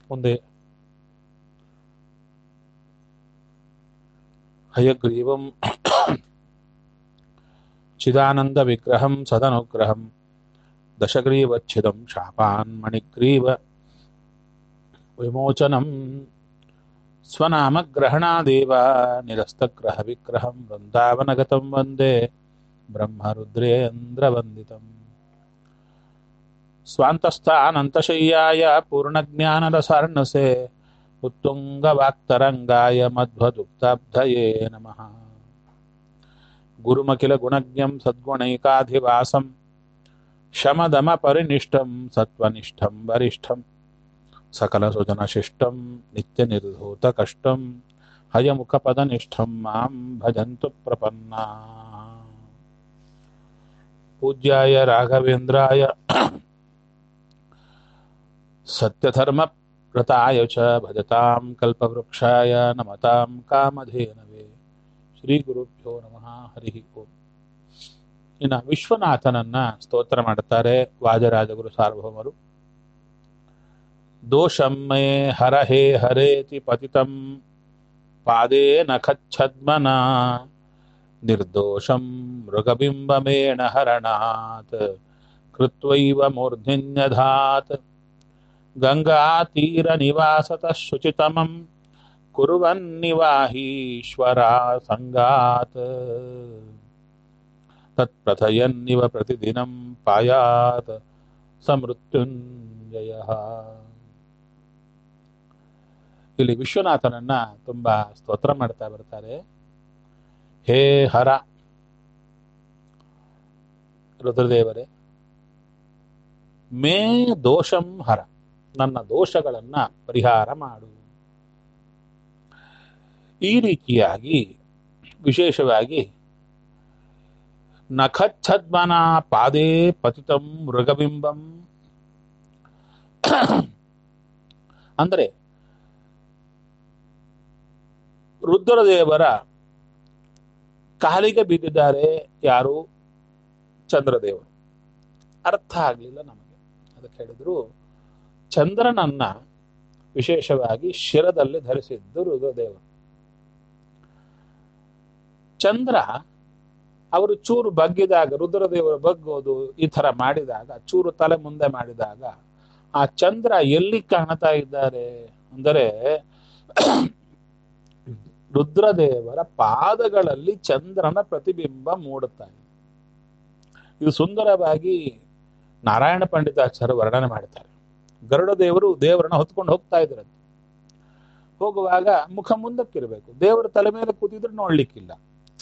ಮುಂದೆ ಹಯಗ್ರೀವಂ ಚಿದಾನಂದ ವಿಗ್ರಹಂ ಸದನುಗ್ರಹಂ ದಶಗ್ರೀವಚ್ಛಿದಂ ಶಾಪಾನ್ ಮಣಿಗ್ರೀವ ವಿಮೋಚನಂ ಸ್ವನಾಮಗ್ರಹಣಾದೇವ ನಿರಸ್ತಗ್ರಹ ವಿಗ್ರಹಂ ವೃಂದಾವನಗತಂ ವಂದೇ ಬ್ರಹ್ಮರುದ್ರೇಂದ್ರವಂದಿತಂ ಸ್ವಾಂತಸ್ಥಾನಂತಶಯ್ಯಾಯ ಪೂರ್ಣಜ್ಞಾನರಸಾರ್ಣಸೆ ಉತ್ತುಂಗವಾಕ್ತರಂಗಾಯ ಮಧ್ವದುಕ್ತಾಬ್ಧಯೇ ನಮಃ ಗುರುಮಖಿಲ ಗುಣಜ್ಞಂ ಸದ್ಗುಣೈಕಾಧಿವಾಸಂ ಶಮದಮ ಪರಿನಿಷ್ಠಂ ಸತ್ವನಿಷ್ಠಂ ವರಿಷ್ಠಂ ಸಕಲ ಸುಜನಶಿಷ್ಟಂ ನಿತ್ಯ ನಿರ್ಧೂತ ಕಷ್ಟಂ ಹಯಮುಖ ಪದನಿಷ್ಠಂ ಮಾಂ ಭಜಂತು ಪ್ರಪನ್ನಾ ಪೂಜ್ಯಾಯ ರಾಘವೇಂದ್ರಾಯ ಸತ್ಯಧರ್ಮ ವ್ರತಾಯ ಚ ಭಜತಾಂ ಕಲ್ಪವೃಕ್ಷಾಯ ನಮತಾಂ ಕಾಮಧೇನವೇ ಶ್ರೀ ಗುರುಭ್ಯೋ ನಮಃ ಹರಿ ಓಂ ಇನ್ನು ವಿಶ್ವನಾಥನನ್ನ ಸ್ತೋತ್ರ ಮಾಡುತ್ತಾರೆ ವಾಜರಾಜಗುರು ಸಾರ್ವಭೌಮರು ದೋಷಂ ಮೇ ಹರ ಹೇ ಹರೇತಿ ಪತಿತಂ ಪಾದೇ ನಖಚ್ಛದ್ಮನ ನಿರ್ದೋಷಂ ಮೃಗಬಿಂಬಮೇಣ ಹರಣಾತ್ ಕೃತ್ವೈವ ಮೂರ್ಧಿನ್ಯಧಾತ್ ಗಂಗಾತೀರ ನಿವಾಸತ ಶುಚಿತಮಂ ಕುರುವನ್ನಿವಾಹೀಶ್ವರ ಸಂಗಾತ್ ತತ್ಪ್ರಥಯನ್ನಿವ ಪ್ರತಿದಿನಂ ಪಾಯಾತ್ ಸಮೃತ್ಯುಂಜಯ ಇಲ್ಲಿ ವಿಶ್ವನಾಥನನ್ನ ತುಂಬಾ ಸ್ತೋತ್ರ ಮಾಡ್ತಾ ಬರ್ತಾರೆ ಹೇ ಹರ ರುದ್ರದೇವರೇ ಮೇ ದೋಷಂ ಹರ ನನ್ನ ದೋಷಗಳನ್ನ ಪರಿಹಾರ ಮಾಡು ಈ ರೀತಿಯಾಗಿ ವಿಶೇಷವಾಗಿ ನಖಚ್ಛದ್ಮನ ಪಾದೇ ಪತಿತಂ ಮೃಗಬಿಂಬಂ ಅಂದರೆ ರುದ್ರದೇವರ ಕಾಲಿಗೆ ಬಿದ್ದಿದ್ದಾರೆ ಯಾರು ಚಂದ್ರದೇವರು ಅರ್ಥ ಆಗಲಿಲ್ಲ ನಮಗೆ ಅದಕ್ಕೆ ಹೇಳಿದ್ರು ಚಂದ್ರನನ್ನ ವಿಶೇಷವಾಗಿ ಶಿರದಲ್ಲಿ ಧರಿಸಿದ್ದು ರುದ್ರದೇವರು ಚಂದ್ರ ಅವರು ಚೂರು ಬಗ್ಗಿದಾಗ ರುದ್ರದೇವರು ಬಗ್ಗೋದು ಈ ತರ ಮಾಡಿದಾಗ ಚೂರು ತಲೆ ಮುಂದೆ ಮಾಡಿದಾಗ ಆ ಚಂದ್ರ ಎಲ್ಲಿ ಕಾಣ್ತಾ ಇದ್ದಾರೆ ಅಂದರೆ ರುದ್ರದೇವರ ಪಾದಗಳಲ್ಲಿ ಚಂದ್ರನ ಪ್ರತಿಬಿಂಬ ಮೂಡುತ್ತಾ ಇದೆ ಇದು ಸುಂದರವಾಗಿ ನಾರಾಯಣ ಪಂಡಿತಾಚಾರ್ಯ ವರ್ಣನೆ ಮಾಡ್ತಾರೆ ಗರುಡ ದೇವರು ದೇವರನ್ನ ಹೊತ್ಕೊಂಡು ಹೋಗ್ತಾ ಇದ್ರಂತೆ ಹೋಗುವಾಗ ಮುಖ ಮುಂದಕ್ಕಿರ್ಬೇಕು ದೇವರ ತಲೆ ಮೇಲೆ ಕೂತಿದ್ರೆ ನೋಡ್ಲಿಕ್ಕಿಲ್ಲ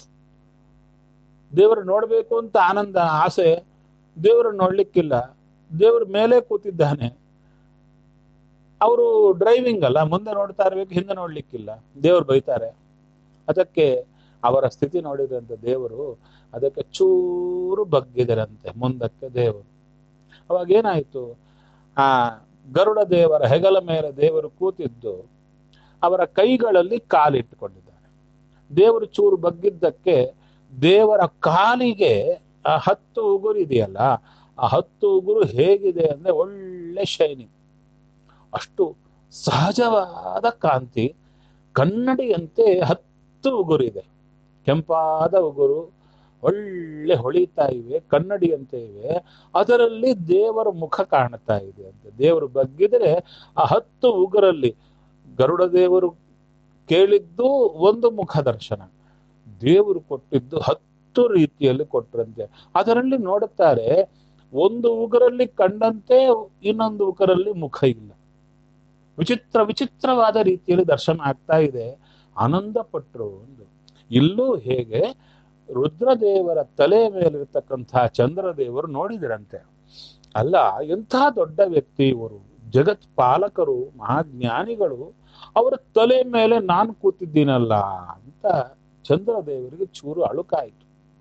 ದೇವರು ನೋಡ್ಬೇಕು ಅಂತ ಆನಂದ ಆಸೆ ದೇವರು ನೋಡ್ಲಿಕ್ಕಿಲ್ಲ ದೇವ್ರ ಮೇಲೆ ಕೂತಿದ್ದಾನೆ ಅವರು ಡ್ರೈವಿಂಗ್ ಅಲ್ಲ ಮುಂದೆ ನೋಡ್ತಾ ಇರ್ಬೇಕು ಹಿಂದೆ ನೋಡ್ಲಿಕ್ಕಿಲ್ಲ ದೇವ್ರು ಬೈತಾರೆ ಅದಕ್ಕೆ ಅವರ ಸ್ಥಿತಿ ನೋಡಿದಂತೆ ದೇವರು ಅದಕ್ಕೆ ಚೂರು ಬಗ್ಗಿದರಂತೆ ಮುಂದಕ್ಕೆ ದೇವರು ಅವಾಗ ಏನಾಯ್ತು ಆ ಗರುಡ ದೇವರ ಹೆಗಲ ಮೇಲೆ ದೇವರು ಕೂತಿದ್ದು ಅವರ ಕೈಗಳಲ್ಲಿ ಕಾಲಿಟ್ಟುಕೊಂಡಿದ್ದಾರೆ ದೇವರು ಚೂರು ಬಗ್ಗಿದ್ದಕ್ಕೆ ದೇವರ ಕಾಲಿಗೆ ಆ ಹತ್ತು ಉಗುರು ಇದೆಯಲ್ಲ ಆ ಹತ್ತು ಉಗುರು ಹೇಗಿದೆ ಅಂದ್ರೆ ಒಳ್ಳೆ ಶೈನಿಂಗ್ ಅಷ್ಟು ಸಹಜವಾದ ಕಾಂತಿ ಕನ್ನಡಿಯಂತೆ ಹತ್ತು ಉಗುರು ಇದೆ ಕೆಂಪಾದ ಉಗುರು ಒಳ್ಳೆ ಹೊಳಿತಾ ಇವೆ ಕನ್ನಡಿಯಂತೆ ಇವೆ ಅದರಲ್ಲಿ ದೇವರ ಮುಖ ಕಾಣ್ತಾ ಇದೆ ಅಂತ ದೇವರು ಬಗ್ಗಿದ್ರೆ ಆ ಹತ್ತು ಉಗುರಲ್ಲಿ ಗರುಡ ದೇವರು ಕೇಳಿದ್ದು ಒಂದು ಮುಖ ದರ್ಶನ ದೇವರು ಕೊಟ್ಟಿದ್ದು ಹತ್ತು ರೀತಿಯಲ್ಲಿ ಕೊಟ್ಟರಂತೆ ಅದರಲ್ಲಿ ನೋಡುತ್ತಾರೆ ಒಂದು ಉಗುರಲ್ಲಿ ಕಂಡಂತೆ ಇನ್ನೊಂದು ಉಗುರಲ್ಲಿ ಮುಖ ಇಲ್ಲ ವಿಚಿತ್ರ ವಿಚಿತ್ರವಾದ ರೀತಿಯಲ್ಲಿ ದರ್ಶನ ಆಗ್ತಾ ಇದೆ ಆನಂದ ಪಟ್ಟರು ಒಂದು ಇಲ್ಲೂ ಹೇಗೆ ರುದ್ರದೇವರ ತಲೆ ಮೇಲಿರ್ತಕ್ಕಂತಹ ಚಂದ್ರದೇವರು ನೋಡಿದರಂತೆ ಅಲ್ಲ ಎಂಥ ದೊಡ್ಡ ವ್ಯಕ್ತಿ ಇವರು ಜಗತ್ ಪಾಲಕರು ಮಹಾಜ್ಞಾನಿಗಳು ಅವರ ತಲೆ ಮೇಲೆ ನಾನು ಕೂತಿದ್ದೀನಲ್ಲ ಅಂತ ಚಂದ್ರದೇವರಿಗೆ ಚೂರು ಅಳುಕಾಯಿತು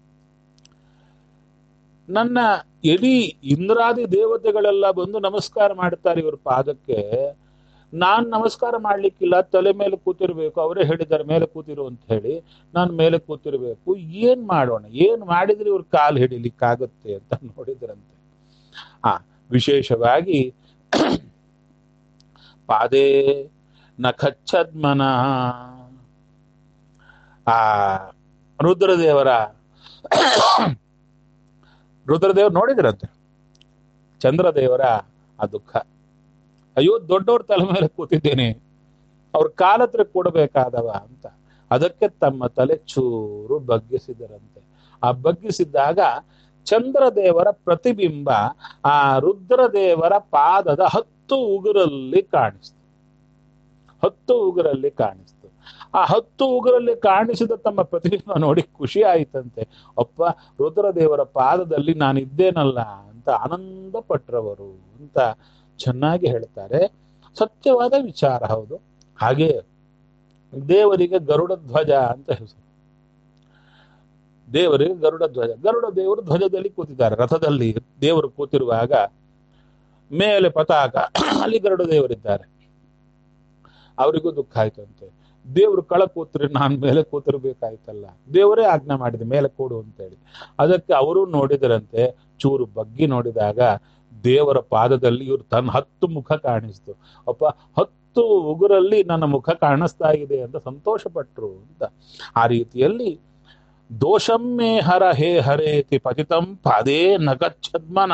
ನನ್ನ ಇಡೀ ಇಂದ್ರಾದಿ ದೇವತೆಗಳೆಲ್ಲ ಬಂದು ನಮಸ್ಕಾರ ಮಾಡ್ತಾರೆ ಇವ್ರ ಪಾದಕ್ಕೆ ನಾನ್ ನಮಸ್ಕಾರ ಮಾಡ್ಲಿಕ್ಕಿಲ್ಲ ತಲೆ ಮೇಲೆ ಕೂತಿರ್ಬೇಕು ಅವರೇ ಹೇಳಿದ್ದಾರೆ ಮೇಲೆ ಕೂತಿರು ಅಂತ ಹೇಳಿ ನಾನು ಮೇಲೆ ಕೂತಿರ್ಬೇಕು ಏನ್ ಮಾಡೋಣ ಏನ್ ಮಾಡಿದ್ರೆ ಇವ್ರ ಕಾಲು ಹಿಡಿಲಿಕ್ಕಾಗತ್ತೆ ಅಂತ ನೋಡಿದ್ರಂತೆ ಆ ವಿಶೇಷವಾಗಿ ಪಾದೇ ನಖಚ್ಛದ್ಮನ ಆ ರುದ್ರದೇವರ ರುದ್ರದೇವರು ನೋಡಿದ್ರಂತೆ ಚಂದ್ರದೇವರ ಆ ದುಃಖ ಅಯ್ಯೋ ದೊಡ್ಡವ್ರ ತಲೆ ಮೇಲೆ ಕೂತಿದ್ದೇನೆ ಅವ್ರ ಕಾಲತ್ರ ಕೊಡಬೇಕಾದವ ಅಂತ ಅದಕ್ಕೆ ತಮ್ಮ ತಲೆ ಚೂರು ಬಗ್ಗಿಸಿದರಂತೆ ಆ ಬಗ್ಗಿಸಿದ್ದಾಗ ಚಂದ್ರದೇವರ ಪ್ರತಿಬಿಂಬ ಆ ರುದ್ರದೇವರ ಪಾದದ ಹತ್ತು ಉಗುರಲ್ಲಿ ಕಾಣಿಸ್ತು ಹತ್ತು ಉಗುರಲ್ಲಿ ಕಾಣಿಸ್ತು ಆ ಹತ್ತು ಉಗುರಲ್ಲಿ ಕಾಣಿಸಿದ ತಮ್ಮ ಪ್ರತಿಬಿಂಬ ನೋಡಿ ಖುಷಿ ಆಯಿತಂತೆ ಅಪ್ಪ ರುದ್ರದೇವರ ಪಾದದಲ್ಲಿ ನಾನು ಇದ್ದೇನಲ್ಲ ಅಂತ ಆನಂದ ಪಟ್ರವರು ಅಂತ ಚೆನ್ನಾಗಿ ಹೇಳ್ತಾರೆ ಸತ್ಯವಾದ ವಿಚಾರ ಹೌದು ಹಾಗೆ ದೇವರಿಗೆ ಗರುಡ ಧ್ವಜ ಅಂತ ಹೆಸರು ದೇವರಿಗೆ ಗರುಡ ಧ್ವಜ ಗರುಡ ದೇವರು ಧ್ವಜದಲ್ಲಿ ಕೂತಿದ್ದಾರೆ ರಥದಲ್ಲಿ ದೇವರು ಕೂತಿರುವಾಗ ಮೇಲೆ ಪತಾಕ ಅಲ್ಲಿ ಗರುಡ ದೇವರಿದ್ದಾರೆ ಅವರಿಗೂ ದುಃಖ ಆಯ್ತಂತೆ ದೇವ್ರು ಕಳ ಕೂತ್ರೆ ನಾನ್ ಮೇಲೆ ಕೂತಿರ್ಬೇಕಾಯ್ತಲ್ಲ ದೇವರೇ ಆಜ್ಞೆ ಮಾಡಿದೆ ಮೇಲೆ ಕೂಡು ಅಂತೇಳಿ ಅದಕ್ಕೆ ಅವರು ನೋಡಿದರಂತೆ ಚೂರು ಬಗ್ಗಿ ನೋಡಿದಾಗ ದೇವರ ಪಾದದಲ್ಲಿ ಇವ್ರು ತನ್ನ ಹತ್ತು ಮುಖ ಕಾಣಿಸ್ತು ಅಪ್ಪ ಹತ್ತು ಉಗುರಲ್ಲಿ ನನ್ನ ಮುಖ ಕಾಣಿಸ್ತಾ ಇದೆ ಅಂತ ಸಂತೋಷ ಪಟ್ರು ಅಂತ ಆ ರೀತಿಯಲ್ಲಿ ದೋಷಮ್ಮೇ ಹರ ಹೇ ಹರೇತಿ ಪತಿತಂ ಪಾದೇ ನಗಚ್ಛದ್ಮನ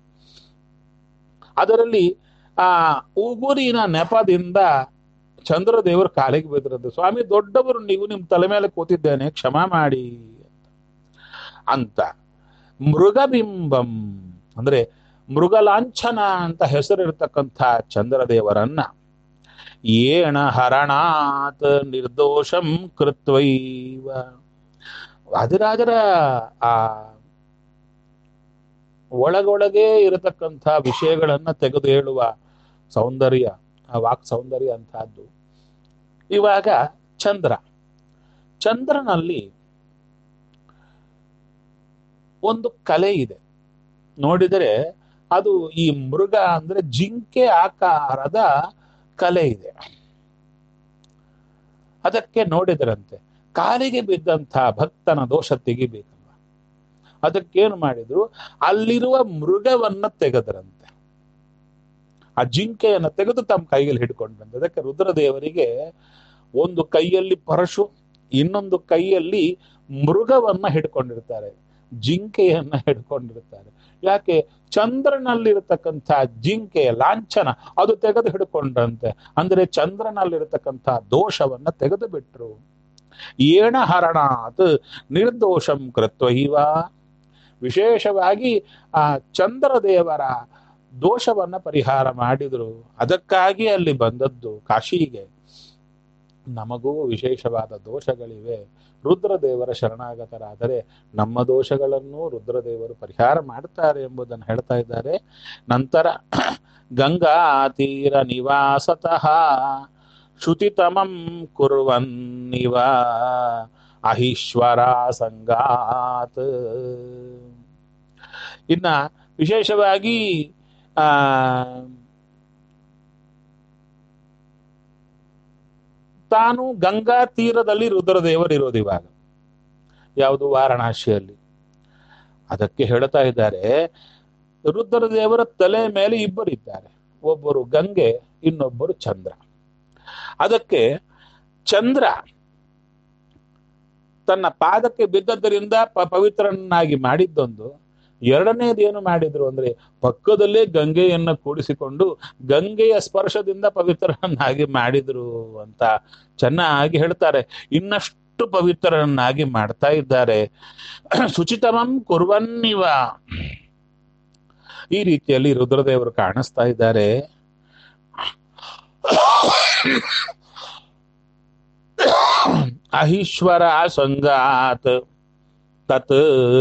ಅದರಲ್ಲಿ ಆ ಉಗುರಿನ ನೆಪದಿಂದ ಚಂದ್ರದೇವರು ಕಾಲಿಗೆ ಬಿದ್ರದ್ದು ಸ್ವಾಮಿ ದೊಡ್ಡವರು ನೀವು ನಿಮ್ ತಲೆ ಮೇಲೆ ಕೂತಿದ್ದೇನೆ ಕ್ಷಮ ಮಾಡಿ ಅಂತ ಮೃಗಬಿಂಬಂ ಅಂದ್ರೆ ಮೃಗಲಾಂಛನ ಅಂತ ಹೆಸರಿರ್ತಕ್ಕಂಥ ಚಂದ್ರದೇವರನ್ನ ಏಣ ಹರಣಾತ್ ನಿರ್ದೋಷಂ ಕೃತ್ವೈವ ವಾದಿರಾಜರ ಆ ಒಳಗೊಳಗೆ ಇರತಕ್ಕಂಥ ವಿಷಯಗಳನ್ನ ತೆಗೆದು ಹೇಳುವ ಸೌಂದರ್ಯ ಆ ವಾಕ್ ಸೌಂದರ್ಯ ಅಂತಹದ್ದು ಇವಾಗ ಚಂದ್ರ ಚಂದ್ರನಲ್ಲಿ ಒಂದು ಕಲೆ ಇದೆ ನೋಡಿದರೆ ಅದು ಈ ಮೃಗ ಅಂದ್ರೆ ಜಿಂಕೆ ಆಕಾರದ ಕಲೆ ಇದೆ ಅದಕ್ಕೆ ನೋಡಿದರಂತೆ ಕಾಲಿಗೆ ಬಿದ್ದಂಥ ಭಕ್ತನ ದೋಷ ತೆಗಿಬೇಕಲ್ವ ಅದಕ್ಕೇನು ಮಾಡಿದ್ರು ಅಲ್ಲಿರುವ ಮೃಗವನ್ನ ತೆಗೆದರಂತೆ ಆ ಜಿಂಕೆಯನ್ನ ತೆಗೆದು ತಮ್ಮ ಕೈಯಲ್ಲಿ ಹಿಡ್ಕೊಂಡ್ರಂತೆ ಅದಕ್ಕೆ ರುದ್ರದೇವರಿಗೆ ಒಂದು ಕೈಯಲ್ಲಿ ಪರಶು ಇನ್ನೊಂದು ಕೈಯಲ್ಲಿ ಮೃಗವನ್ನ ಹಿಡ್ಕೊಂಡಿರ್ತಾರೆ ಜಿಂಕೆಯನ್ನ ಹಿಡ್ಕೊಂಡಿರ್ತಾರೆ ಯಾಕೆ ಚಂದ್ರನಲ್ಲಿರತಕ್ಕಂಥ ಜಿಂಕೆಯ ಲಾಂಛನ ಅದು ತೆಗೆದು ಹಿಡ್ಕೊಂಡ್ರಂತೆ ಅಂದ್ರೆ ಚಂದ್ರನಲ್ಲಿರತಕ್ಕಂಥ ದೋಷವನ್ನ ತೆಗೆದು ಬಿಟ್ರು ಏಣ ಹರಣಾತ್ ನಿರ್ದೋಷಂ ಕೃತ್ವೈವ ವಿಶೇಷವಾಗಿ ಆ ಚಂದ್ರದೇವರ ದೋಷವನ್ನ ಪರಿಹಾರ ಮಾಡಿದ್ರು ಅದಕ್ಕಾಗಿ ಅಲ್ಲಿ ಬಂದದ್ದು ಕಾಶಿಗೆ ನಮಗೂ ವಿಶೇಷವಾದ ದೋಷಗಳಿವೆ ರುದ್ರದೇವರ ಶರಣಾಗತರಾದರೆ ನಮ್ಮ ದೋಷಗಳನ್ನು ರುದ್ರದೇವರು ಪರಿಹಾರ ಮಾಡ್ತಾರೆ ಎಂಬುದನ್ನು ಹೇಳ್ತಾ ಇದ್ದಾರೆ ನಂತರ ಗಂಗಾ ತೀರ ನಿವಾಸತಃ ಶ್ರುತಿತಮಂ ಕುರ್ವನ್ನಿವ ಅಹೀಶ್ವರ ಸಂಗಾತ್ ಇನ್ನ ವಿಶೇಷವಾಗಿ ಆ ತಾನು ಗಂಗಾ ತೀರದಲ್ಲಿ ರುದ್ರದೇವರು ಇರೋದು ಇವಾಗ ಯಾವುದು ವಾರಣಾಸಿಯಲ್ಲಿ ಅದಕ್ಕೆ ಹೇಳ್ತಾ ಇದ್ದಾರೆ ರುದ್ರದೇವರ ತಲೆ ಮೇಲೆ ಇಬ್ಬರು ಇದ್ದಾರೆ ಒಬ್ಬರು ಗಂಗೆ ಇನ್ನೊಬ್ಬರು ಚಂದ್ರ ಅದಕ್ಕೆ ಚಂದ್ರ ತನ್ನ ಪಾದಕ್ಕೆ ಬಿದ್ದದ್ದರಿಂದ ಪ ಪವಿತ್ರನಾಗಿ ಮಾಡಿದ್ದೊಂದು ಎರಡನೇದು ಏನು ಮಾಡಿದ್ರು ಅಂದ್ರೆ ಪಕ್ಕದಲ್ಲೇ ಗಂಗೆಯನ್ನ ಕೂಡಿಸಿಕೊಂಡು ಗಂಗೆಯ ಸ್ಪರ್ಶದಿಂದ ಪವಿತ್ರನನ್ನಾಗಿ ಮಾಡಿದ್ರು ಅಂತ ಚೆನ್ನಾಗಿ ಹೇಳ್ತಾರೆ ಇನ್ನಷ್ಟು ಪವಿತ್ರನನ್ನಾಗಿ ಮಾಡ್ತಾ ಇದ್ದಾರೆ ಶುಚಿತಮಂ ಕುರ್ವನ್ನಿವ ಈ ರೀತಿಯಲ್ಲಿ ರುದ್ರದೇವರು ಕಾಣಿಸ್ತಾ ಇದ್ದಾರೆ ಅಹೀಶ್ವರ ಸಂಗಾತ್ ತತ್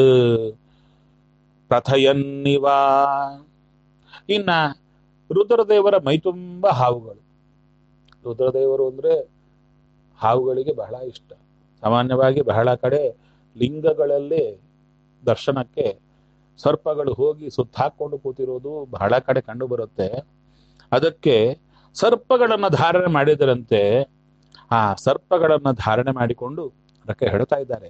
ಪ್ರಥಯನ್ನಿವ ಇನ್ನ ರುದ್ರದೇವರ ಮೈತುಂಬ ಹಾವುಗಳು ರುದ್ರದೇವರು ಅಂದ್ರೆ ಹಾವುಗಳಿಗೆ ಬಹಳ ಇಷ್ಟ ಸಾಮಾನ್ಯವಾಗಿ ಬಹಳ ಕಡೆ ಲಿಂಗಗಳಲ್ಲಿ ದರ್ಶನಕ್ಕೆ ಸರ್ಪಗಳು ಹೋಗಿ ಸುತ್ತಾಕೊಂಡು ಕೂತಿರೋದು ಬಹಳ ಕಡೆ ಕಂಡು ಬರುತ್ತೆ ಅದಕ್ಕೆ ಸರ್ಪಗಳನ್ನ ಧಾರಣೆ ಮಾಡಿದರಂತೆ ಆ ಸರ್ಪಗಳನ್ನ ಧಾರಣೆ ಮಾಡಿಕೊಂಡು ಅದಕ್ಕೆ ಹೇಳ್ತಾ ಇದ್ದಾರೆ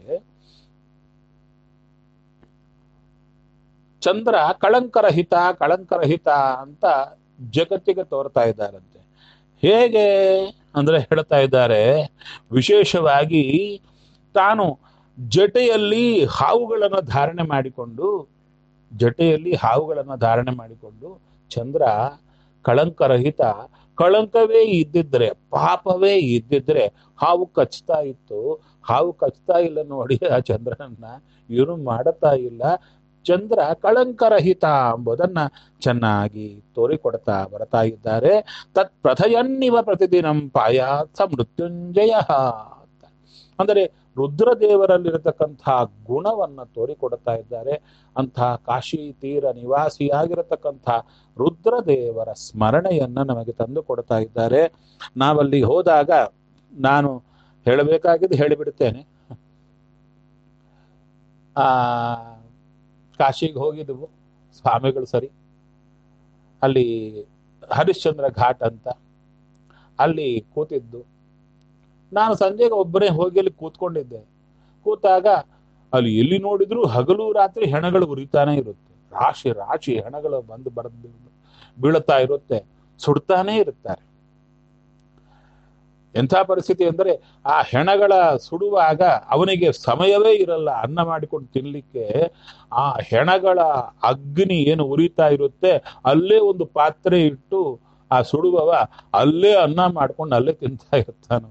ಚಂದ್ರ ಕಳಂಕರಹಿತ ಕಳಂಕರಹಿತ ಅಂತ ಜಗತ್ತಿಗೆ ತೋರ್ತಾ ಇದ್ದಾರಂತೆ ಹೇಗೆ ಅಂದ್ರೆ ಹೇಳ್ತಾ ಇದ್ದಾರೆ ವಿಶೇಷವಾಗಿ ತಾನು ಜಟೆಯಲ್ಲಿ ಹಾವುಗಳನ್ನು ಧಾರಣೆ ಮಾಡಿಕೊಂಡು ಜಟೆಯಲ್ಲಿ ಹಾವುಗಳನ್ನು ಧಾರಣೆ ಮಾಡಿಕೊಂಡು ಚಂದ್ರ ಕಳಂಕರಹಿತ ಕಳಂಕವೇ ಇದ್ದಿದ್ರೆ ಪಾಪವೇ ಇದ್ದಿದ್ರೆ ಹಾವು ಕಚ್ತಾ ಇತ್ತು ಹಾವು ಕಚ್ತಾ ಇಲ್ಲ ನೋಡಿ ಆ ಚಂದ್ರನನ್ನ ಏನು ಮಾಡುತ್ತಾ ಇಲ್ಲ ಚಂದ್ರ ಕಳಂಕರಹಿತ ಎಂಬುದನ್ನ ಚೆನ್ನಾಗಿ ತೋರಿಕೊಡ್ತಾ ಬರ್ತಾ ಇದ್ದಾರೆ ತತ್ ಪ್ರಥಯನ್ನಿವ ಪ್ರತಿದಿನಂ ಪಾಯಾಸ ಮೃತ್ಯುಂಜಯ ಅಂತ. ಅಂದರೆ ರುದ್ರದೇವರಲ್ಲಿರತಕ್ಕಂತಹ ಗುಣವನ್ನ ತೋರಿಕೊಡ್ತಾ ಇದ್ದಾರೆ ಅಂತಹ ಕಾಶಿ ತೀರ ನಿವಾಸಿಯಾಗಿರತಕ್ಕಂಥ ರುದ್ರದೇವರ ಸ್ಮರಣೆಯನ್ನ ನಮಗೆ ತಂದು ಕೊಡ್ತಾ ಇದ್ದಾರೆ ನಾವಲ್ಲಿ ಹೋದಾಗ ನಾನು ಹೇಳಬೇಕಾಗಿದ್ದು ಹೇಳಿಬಿಡ್ತೇನೆ ಆ ಕಾಶಿಗೆ ಹೋಗಿದ್ವು ಸ್ವಾಮಿಗಳು ಸರಿ ಅಲ್ಲಿ ಹರಿಶ್ಚಂದ್ರ ಘಾಟ್ ಅಂತ ಅಲ್ಲಿ ಕೂತಿದ್ದು ನಾನು ಸಂಜೆಗೆ ಒಬ್ಬನೇ ಹೋಗಿ ಅಲ್ಲಿ ಕೂತ್ಕೊಂಡಿದ್ದೆ ಕೂತಾಗ ಅಲ್ಲಿ ಎಲ್ಲಿ ನೋಡಿದ್ರು ಹಗಲು ರಾತ್ರಿ ಹೆಣಗಳು ಉರಿತಾನೆ ಇರುತ್ತೆ ರಾಶಿ ರಾಶಿ ಹೆಣಗಳು ಬಂದು ಬರೆದು ಬೀಳುತ್ತಾ ಇರುತ್ತೆ ಸುಡ್ತಾನೆ ಇರುತ್ತಾರೆ ಎಂಥ ಪರಿಸ್ಥಿತಿ ಅಂದರೆ ಆ ಹೆಣಗಳ ಸುಡುವಾಗ ಅವನಿಗೆ ಸಮಯವೇ ಇರಲ್ಲ ಅನ್ನ ಮಾಡಿಕೊಂಡು ತಿನ್ಲಿಕ್ಕೆ ಆ ಹೆಣಗಳ ಅಗ್ನಿ ಏನು ಉರಿತಾ ಇರುತ್ತೆ ಅಲ್ಲೇ ಒಂದು ಪಾತ್ರೆ ಇಟ್ಟು ಆ ಸುಡುವವ ಅಲ್ಲೇ ಅನ್ನ ಮಾಡ್ಕೊಂಡು ಅಲ್ಲೇ ತಿಂತಾ ಇರ್ತಾನೆ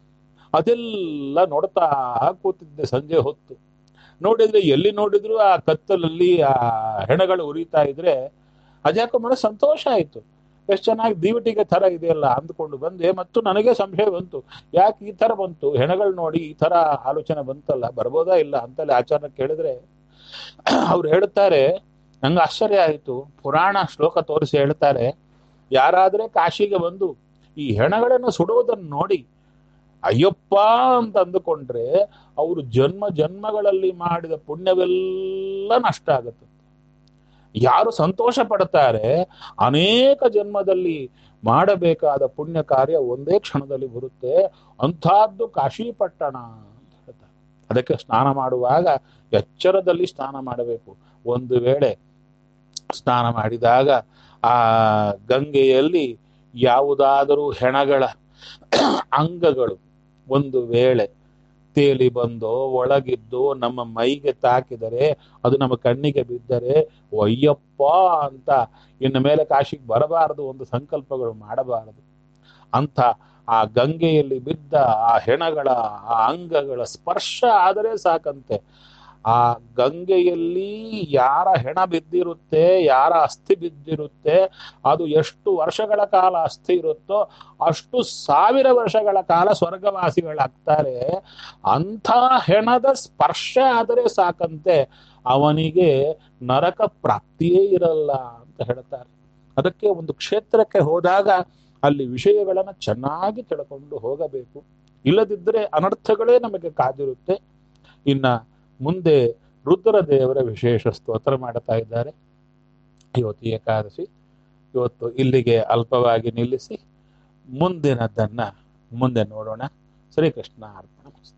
ಅದೆಲ್ಲ ನೋಡ್ತಾ ಕೂತಿದ್ದೆ ಸಂಜೆ ಹೊತ್ತು ನೋಡಿದ್ರೆ ಎಲ್ಲಿ ನೋಡಿದ್ರು ಆ ಕತ್ತಲಲ್ಲಿ ಆ ಹೆಣಗಳು ಉರಿತಾ ಇದ್ರೆ ಅದ್ಯಾಕೋ ಮನ ಸಂತೋಷ ಆಯ್ತು ಎಷ್ಟು ಚೆನ್ನಾಗಿ ದೀವಟಿಗೆ ತರ ಇದೆಯಲ್ಲ ಅಂದ್ಕೊಂಡು ಬಂದೆ ಮತ್ತು ನನಗೆ ಸಂಶಯ ಬಂತು ಯಾಕೆ ಈ ತರ ಬಂತು ಹೆಣಗಳು ನೋಡಿ ಈ ತರ ಆಲೋಚನೆ ಬಂತಲ್ಲ ಬರ್ಬೋದಾ ಇಲ್ಲ ಅಂತಲ್ಲಿ ಆಚಾರ ಕೇಳಿದ್ರೆ ಅವ್ರು ಹೇಳ್ತಾರೆ ನಂಗೆ ಆಶ್ಚರ್ಯ ಆಯಿತು ಪುರಾಣ ಶ್ಲೋಕ ತೋರಿಸಿ ಹೇಳ್ತಾರೆ ಯಾರಾದ್ರೆ ಕಾಶಿಗೆ ಬಂದು ಈ ಹೆಣಗಳನ್ನು ಸುಡುವುದನ್ನು ನೋಡಿ ಅಯ್ಯಪ್ಪ ಅಂತ ಅಂದುಕೊಂಡ್ರೆ ಅವರು ಜನ್ಮ ಜನ್ಮಗಳಲ್ಲಿ ಮಾಡಿದ ಪುಣ್ಯವೆಲ್ಲ ನಷ್ಟ ಆಗುತ್ತೆ ಯಾರು ಸಂತೋಷ ಪಡ್ತಾರೆ ಅನೇಕ ಜನ್ಮದಲ್ಲಿ ಮಾಡಬೇಕಾದ ಪುಣ್ಯ ಕಾರ್ಯ ಒಂದೇ ಕ್ಷಣದಲ್ಲಿ ಬರುತ್ತೆ ಅಂಥದ್ದು ಕಾಶಿ ಪಟ್ಟಣ ಅಂತ ಹೇಳ್ತಾರೆ ಅದಕ್ಕೆ ಸ್ನಾನ ಮಾಡುವಾಗ ಎಚ್ಚರದಲ್ಲಿ ಸ್ನಾನ ಮಾಡಬೇಕು ಒಂದು ವೇಳೆ ಸ್ನಾನ ಮಾಡಿದಾಗ ಆ ಗಂಗೆಯಲ್ಲಿ ಯಾವುದಾದರೂ ಹೆಣಗಳ ಅಂಗಗಳು ಒಂದು ವೇಳೆ ತೇಲಿ ಬಂದೋ ಒಳಗಿದ್ದು ನಮ್ಮ ಮೈಗೆ ತಾಕಿದರೆ ಅದು ನಮ್ಮ ಕಣ್ಣಿಗೆ ಬಿದ್ದರೆ ಒಯ್ಯಪ್ಪ ಅಂತ ಇನ್ನು ಮೇಲೆ ಕಾಶಿಗೆ ಬರಬಾರದು ಒಂದು ಸಂಕಲ್ಪಗಳು ಮಾಡಬಾರದು ಅಂತ ಆ ಗಂಗೆಯಲ್ಲಿ ಬಿದ್ದ ಆ ಹೆಣಗಳ ಆ ಅಂಗಗಳ ಸ್ಪರ್ಶ ಆದರೆ ಸಾಕಂತೆ ಆ ಗಂಗೆಯಲ್ಲಿ ಯಾರ ಹೆಣ ಬಿದ್ದಿರುತ್ತೆ ಯಾರ ಅಸ್ಥಿ ಬಿದ್ದಿರುತ್ತೆ ಅದು ಎಷ್ಟು ವರ್ಷಗಳ ಕಾಲ ಅಸ್ಥಿ ಇರುತ್ತೋ ಅಷ್ಟು ಸಾವಿರ ವರ್ಷಗಳ ಕಾಲ ಸ್ವರ್ಗವಾಸಿಗಳಾಗ್ತಾರೆ ಅಂಥ ಹೆಣದ ಸ್ಪರ್ಶ ಆದರೆ ಸಾಕಂತೆ ಅವನಿಗೆ ನರಕ ಪ್ರಾಪ್ತಿಯೇ ಇರಲ್ಲ ಅಂತ ಹೇಳ್ತಾರೆ ಅದಕ್ಕೆ ಒಂದು ಕ್ಷೇತ್ರಕ್ಕೆ ಹೋದಾಗ ಅಲ್ಲಿ ವಿಷಯಗಳನ್ನ ಚೆನ್ನಾಗಿ ತಿಳ್ಕೊಂಡು ಹೋಗಬೇಕು ಇಲ್ಲದಿದ್ದರೆ ಅನರ್ಥಗಳೇ ನಮಗೆ ಕಾದಿರುತ್ತೆ ಇನ್ನ ಮುಂದೆ ರುದ್ರದೇವರ ವಿಶೇಷ ಸ್ತೋತ್ರ ಮಾಡ್ತಾ ಇದ್ದಾರೆ ಇವತ್ತು ಏಕಾದಶಿ ಇವತ್ತು ಇಲ್ಲಿಗೆ ಅಲ್ಪವಾಗಿ ನಿಲ್ಲಿಸಿ ಮುಂದಿನದನ್ನ ಮುಂದೆ ನೋಡೋಣ ಶ್ರೀಕೃಷ್ಣ ಅರ್ಪಣ